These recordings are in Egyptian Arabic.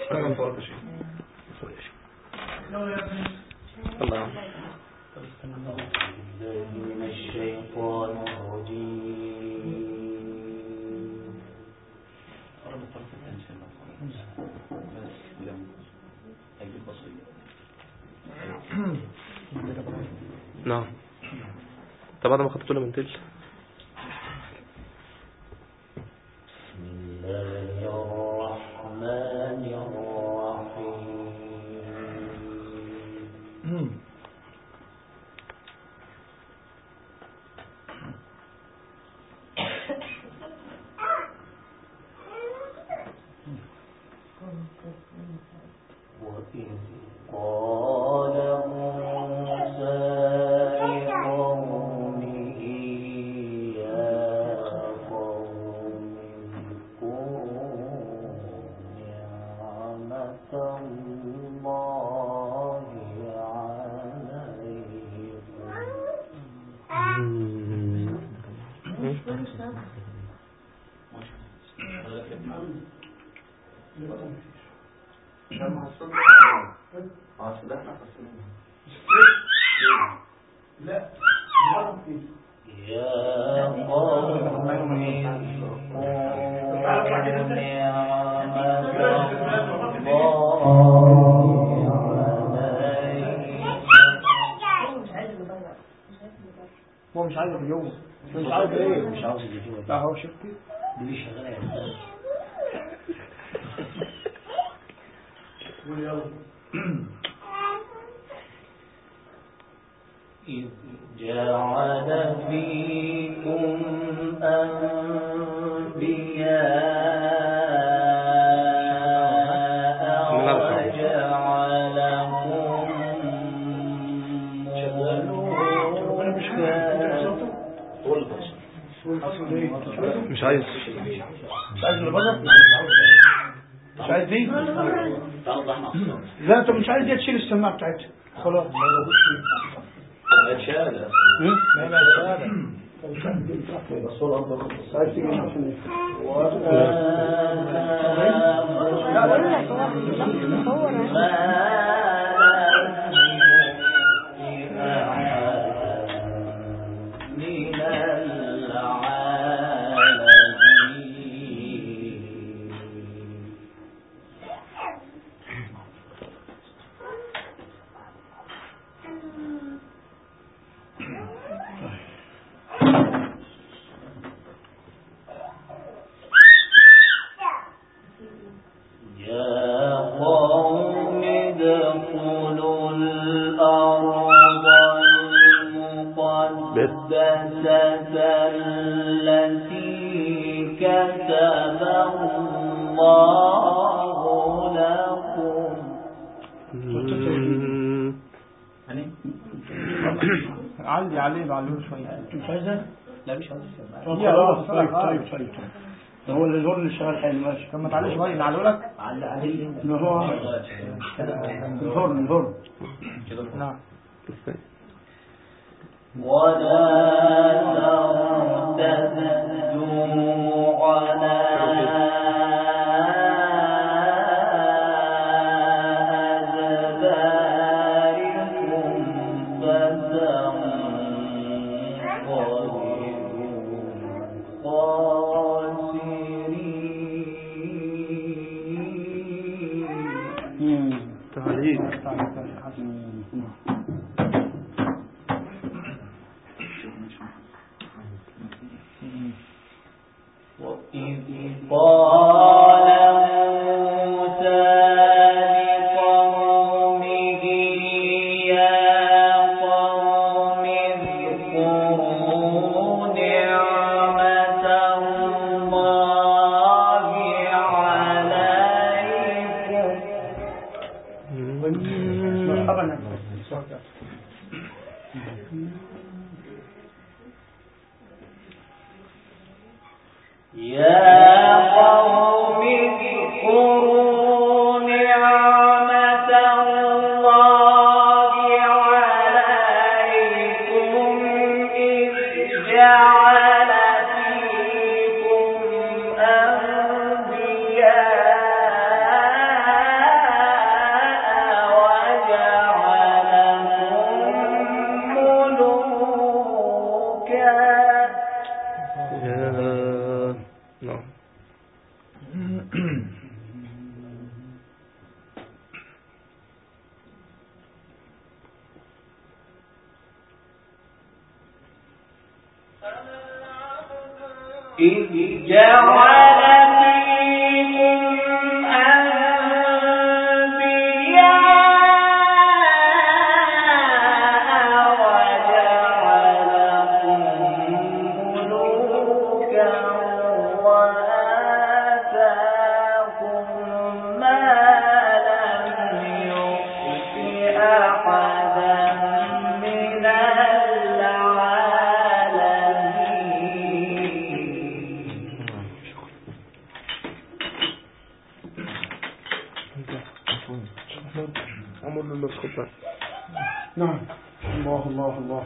الله من الشيطان الرجيم نعم طب بعد ما خطبت له من تل بسم الله الرحمن الرحيم وإذ قال موسى لقومه يا قوم اذكروا نعمة الله عليكم يا قوم اذكروا نعمة الله عليكم هو مش عايز اليوم مش عايز ايه مش عاوز اللي جوه لا هو شفتي دي شغاله يا استاذ إذ جعل فيكم أنبياء وجعلكم ملوكا مش عايز مش عايز البشر مش عايز دي تعال احنا اصلا لا انت مش عايز دي تشيل السماعه بتاعتها خلاص شهاده لا لا لا عايز تيجي عشان من العالمين يا قوم ادخلوا الأرض المقدسة التي كتب الله لكم مم. عندي عليه بعلمه شويه مش عايزها؟ لا مش عاوز خلاص طيب طيب طيب ده هو اللي زور اللي شغال حلو ماشي طب ما تعليش بقى نعلو لك على عليه اللي هو الهرن الهرن نعم ولا ترتدوا على أدباركم فتنقلبوا خاسرين تعليق وإذ قال موسى لقومه يا قوم اذكروا نعمة الله عليكم مرحبا يا قوم اذكروا نعمة الله عليكم إذ جعل فيكم إذ جعل فيكم أنبياء وجعلكم ملوكا وآتاكم ما لم يؤت أحدا من العالمين عمر له خطة نعم الله الله الله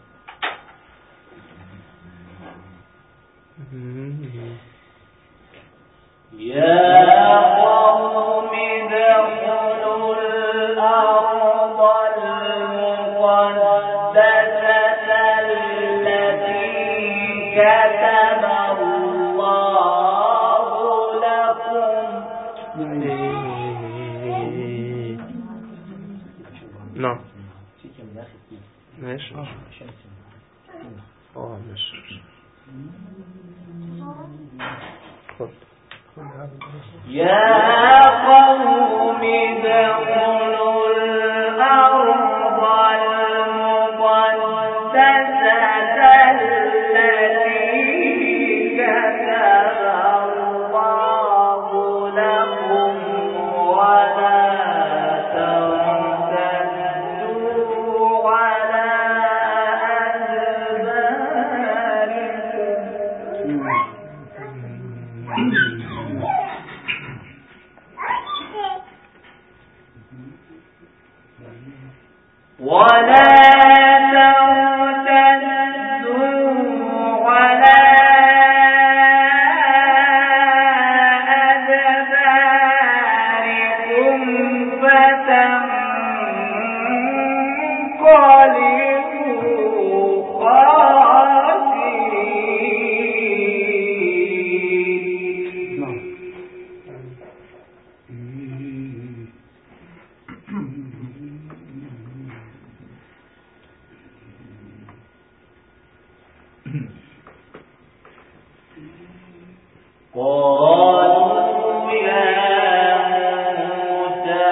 يا قوم ادخلوا الأرض المقدسة التي كتب الله لكم نعم ماشي اه ماشي خد يا قوم ادخلوا الأرض المقدسة التي كتب الله لكم ولا ترتدوا على أدباركم ولا ترتدوا على أدباركم فتنقلبوا خاسرين نعم قالوا يا موسى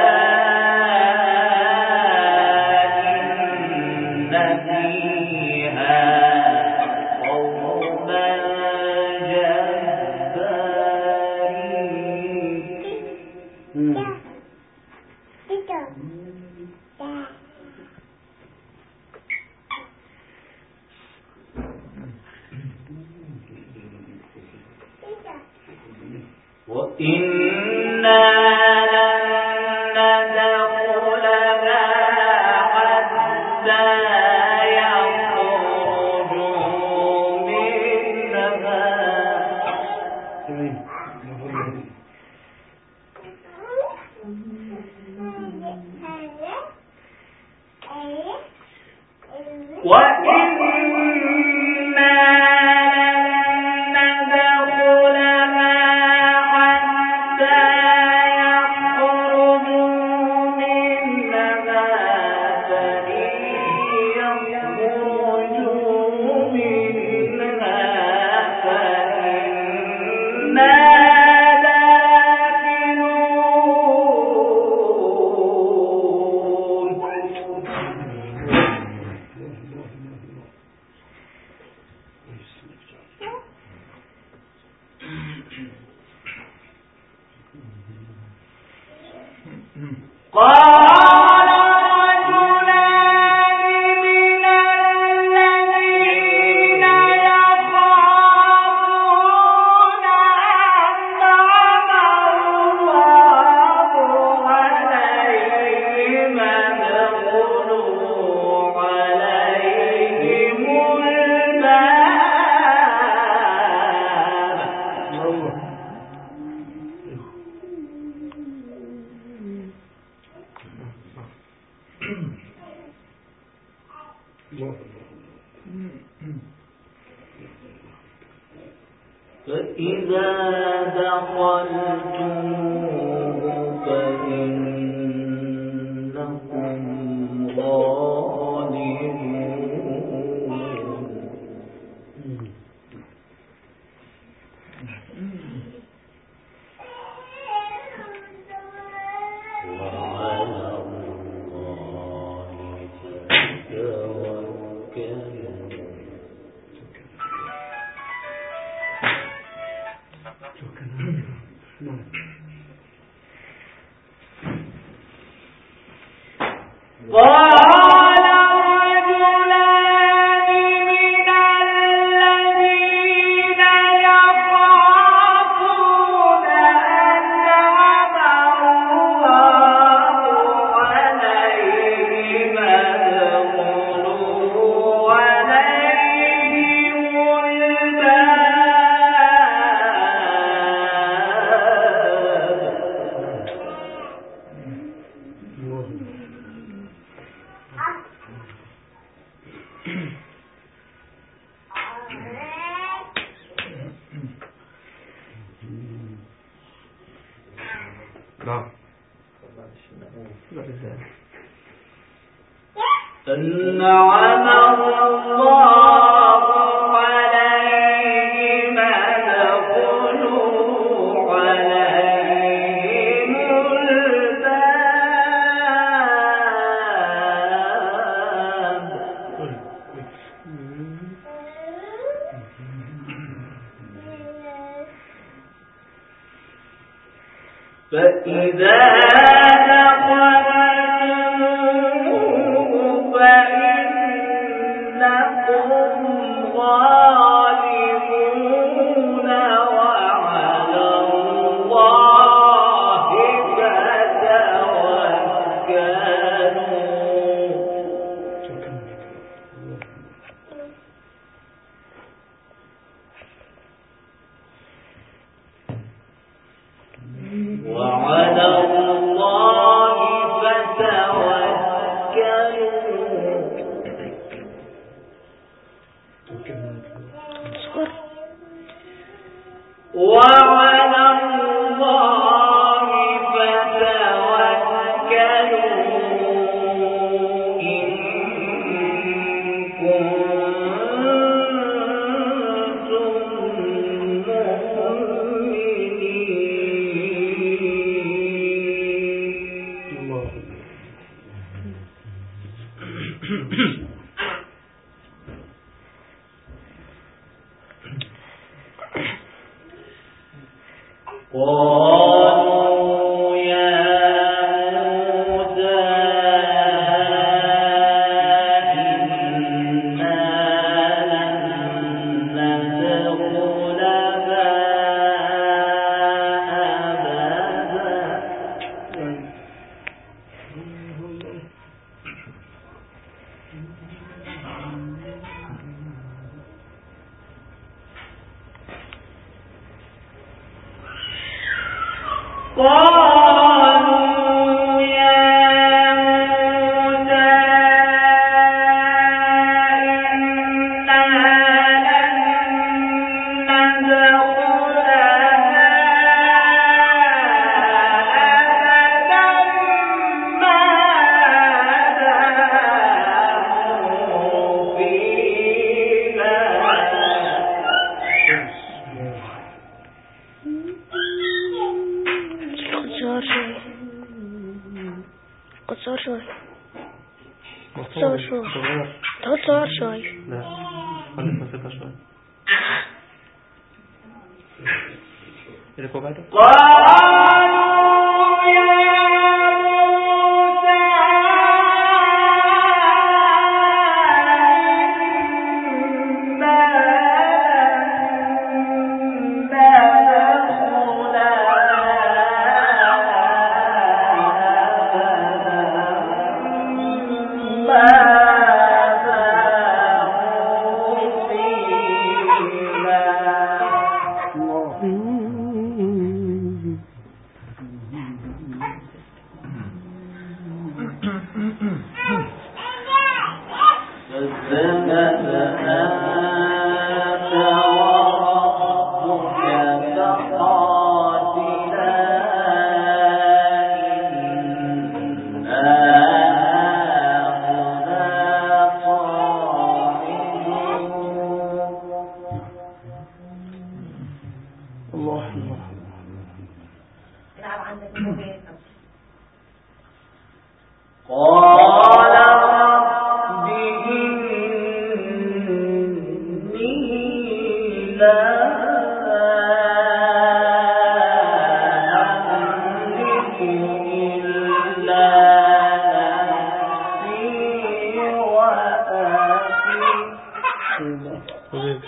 إن فيها قوما جبارين وإنا لن ندخلها حتى يخرجوا منها تمام وإنا لن ندخلها حتى يخرجوا منها فإن يخرجوا منها فإنا داخلون قال رجلان من الذين يخافون أنعم الله عليهم ادخلوا عليهم الباب فإذا دخلتموه فإنكم غالبون وعلى الله فتوكلوا قال رجلان من الذين يخافون أنعم الله عليهم ادخلوا عليهم الباب نعم أنعم الله عليهم ادخلوا عليهم الباب فإذا دخلتموه فإنكم غالبون وعلى الله فتوكلوا وعلى الله فتوكلوا وعلى الله فتوكلوا إن كنتم مؤمنين قالوا يا موسى إنا لن ندخلها أبدا قالوا يا موسى إنا لن ندخلها أبدا ما داموا فيها قصار شوي قصار شوي مفهوم شو- شو. صغير قصار شوي لا خليك بسيطة شوية إيه لك وبعده قالوا يا موسى إنا لن ندخلها ما داموا فيها نلعب عندك الموبايل قال رب إني لا أملك إلا نفسي وأخي وزيد.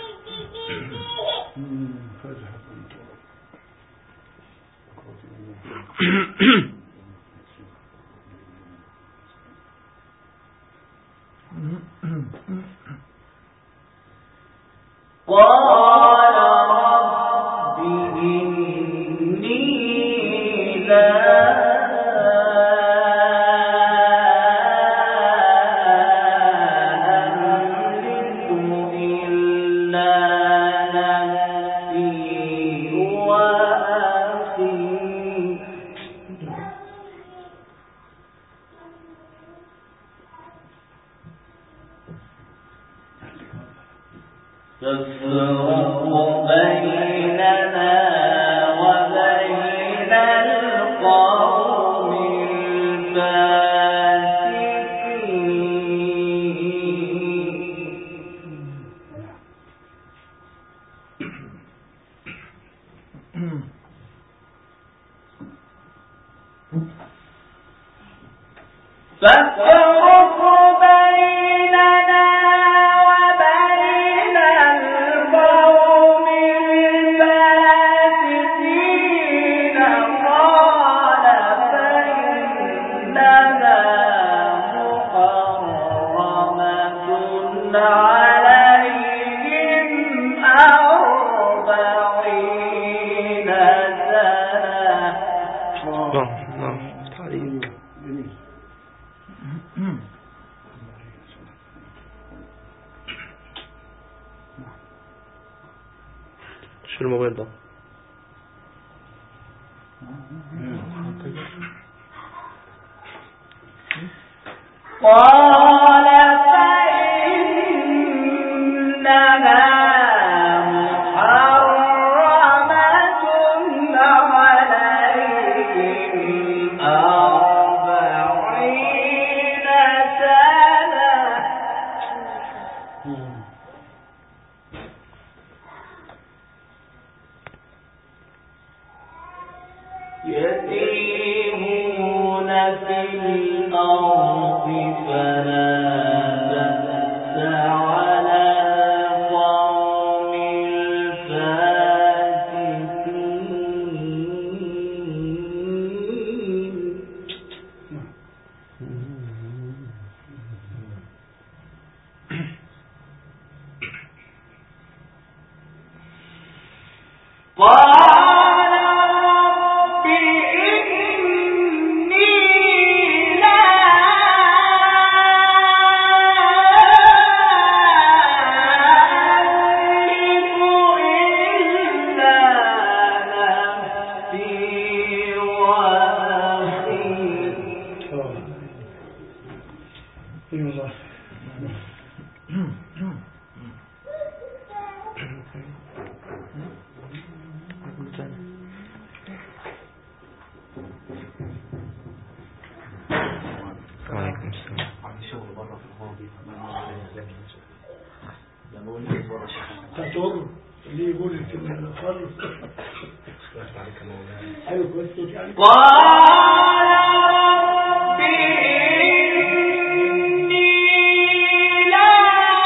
قال رب إني لا أملك إلا نفسي وأخي تفرق بيننا وبين القوم الفاسقين فافرق بيننا وبين القوم الفاسقين قال فإنها محرمة عليهم أربعين سنة نعم نعم تعليق جميل شو الموبايل ده قال فإنها محرمة عليهم أربعين سنة يتيمون في الأرض فلا تأس على قوم الفاسقين قال رب إني لا أملك إلا نفسي وأخي اي والله وعليكم السلام تطر اللي يقول لك ان الخلق ايوه كويس يعني قال رب إني لا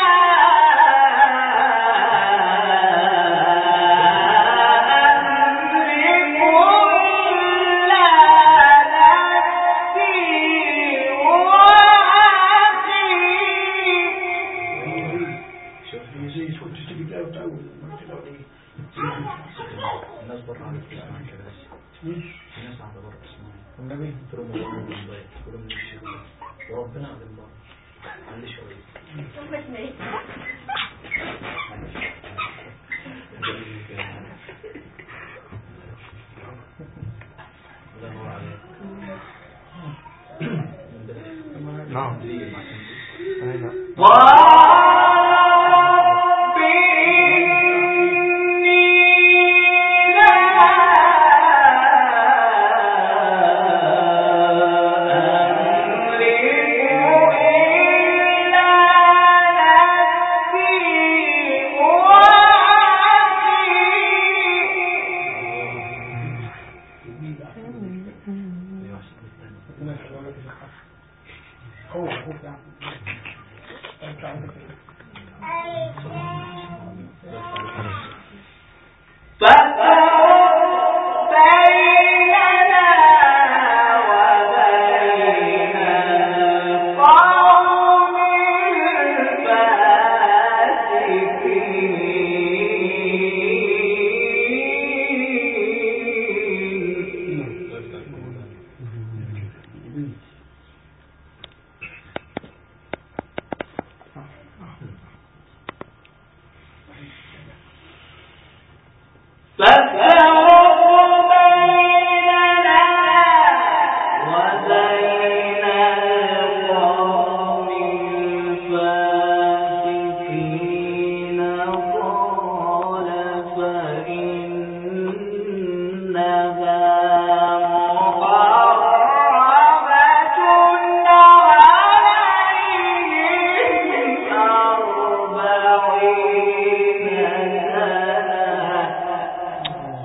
أملك إلا نفسي وأخي زي كنت تجي كده وتعود ما تقدر ايه الناس بره على تسمع كده الناس قاعده بره تسمع النبي قلت لهم والله من البيت قلت لهم من الشغل وربنا قاعد من بره قال لي شويه الله ينور عليك نعم أين قال رب إني لا قوة أخوك يعني أنت عندك فَافْرُقْ بَيْنَنَا وَبَيْنَ الْقَوْمِ الْفَاسِقِينَ فَافْرُقْ بَيْنَنَا وَبَيْنَ الْقَوْمِ الْفَاسِقِينَ قَالَ فَإِنَّهَا مُحَرَّمَةٌ عَلَيْهِمْ أَرْبَعِينَ سَنَةً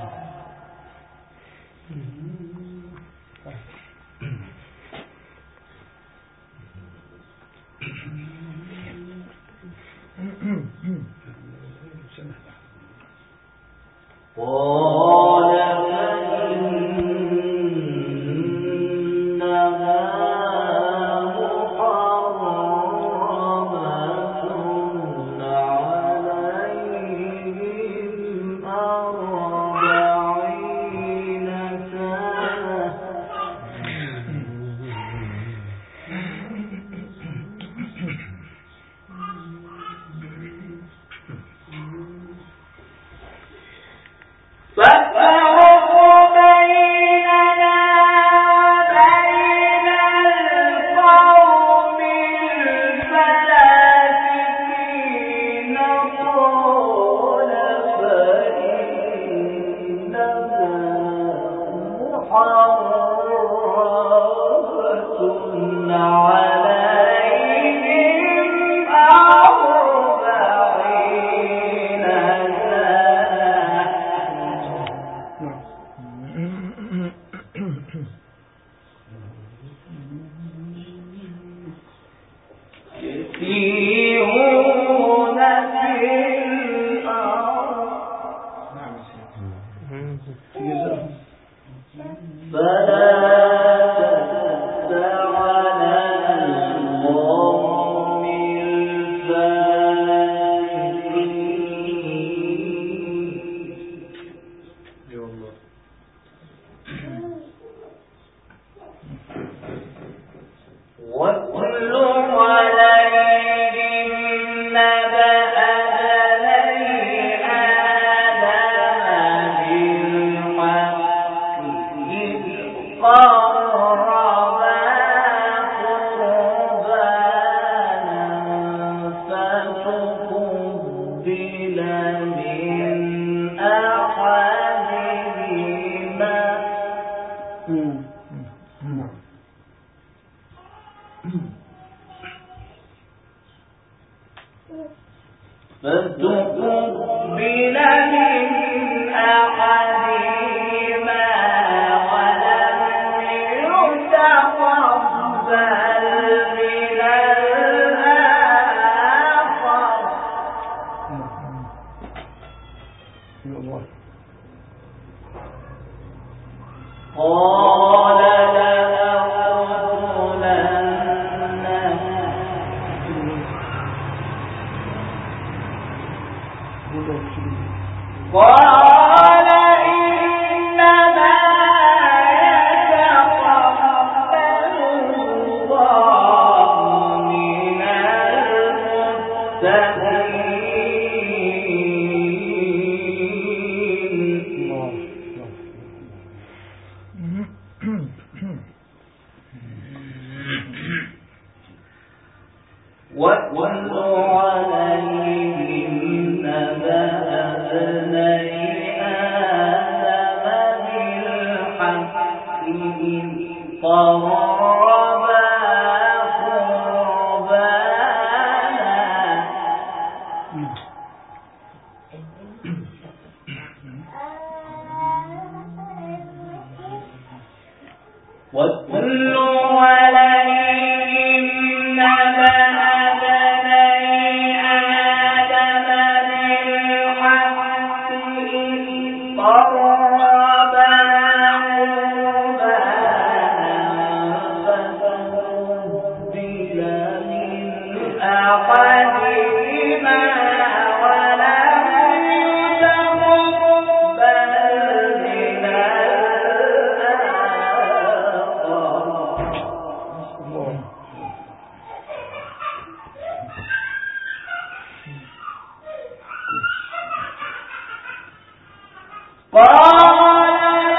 قال فإنها محرمة عليهم أربعين سنة فَافْرُقْ بَيْنَنَا وَبَيْنَ الْقَوْمِ الْفَاسِقِينَ قَالَ فَإِنَّهَا مُحَرَّمَةٌ عَلَيْهِمْ أَرْبَعِينَ سَنَةً يسيرون في الأرض فلا تأس على القوم الفاسقين اي والله واتل عليهم نبأ بني آدم بالحق إذ قربا قربانا فتقبل من أحدهما فتقبل من أحدهما ولم يتقبل من الآخر قال لأقتلنك قال إنما يتقبل الله من المتقين واتل عليهم نبأ ابني آدم بالحق إذ قربا قربانا واتل عليهم نبأ بني آدم بالحق إذ قربا قربانا فتقبل من أحدهما ولم يتقبل من الآخر قال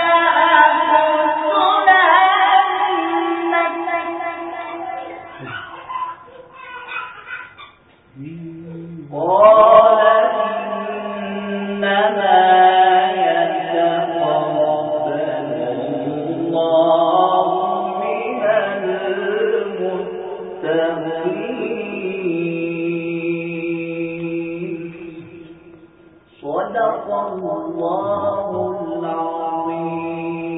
لأقتلنك قال إنما يتقبل الله من المتقين صدق الله العظيم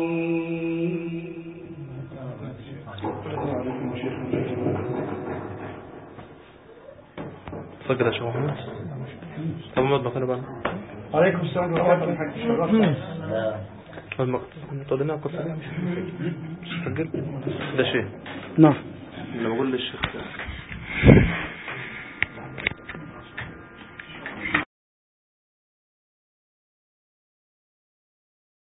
فجر يا شيخ محمد طب محمد مكانه بقى عليكم السلام ورحمة الله وبركاته محمد مكانه تقدمنا على القصة دي مش فجر ده شيء نعم لما بقول للشيخ